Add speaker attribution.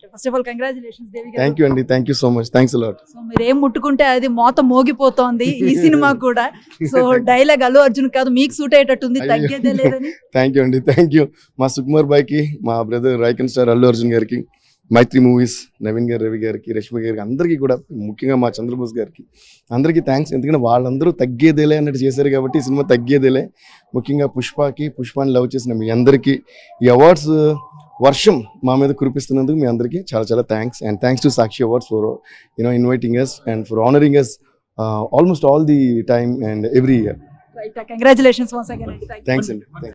Speaker 1: First of all congratulations Devi garu
Speaker 2: thank you అండి thank you so much thanks a lot
Speaker 1: so మీరు ఏం ముట్టుకుంటే అది మోత మోగిపోతోంది ఈ సినిమా కూడా సో డైలాగ్ అల్లు అర్జున్ కాదు మీకు సూట్ అయ్యేటట్టుంది
Speaker 2: అయ్యో.
Speaker 1: తగ్గేదే లేదని
Speaker 2: థ్యాంక్ యూ అండి థ్యాంక్ యూ మా సుకుమార్ బాయ్కి మా brother icon star Allu Arjun గారికి మైత్రి మూవీస్ నవీన్ గారు రవి గారికి రష్మి గారికి అందరికీ కూడా ముఖ్యంగా మా చంద్రబోస్ గారికి అందరికీ థ్యాంక్స్ ఎందుకంటే వాళ్ళందరూ తగ్గేదేలే అన్నట్టు చేశారు కాబట్టి ఈ సినిమా తగ్గేదేలే ముఖ్యంగా పుష్పకి పుష్పాన్ని లవ్ చేసిన మీ అందరికీ ఈ అవార్డ్స్ వర్షం మా మీద కురిపిస్తున్నందుకు మీ అందరికీ చాలా చాలా thanks and thanks to Sakshi awards for you know inviting us and for honouring us almost all the time and every year
Speaker 1: right congratulations once again
Speaker 2: thanks అండి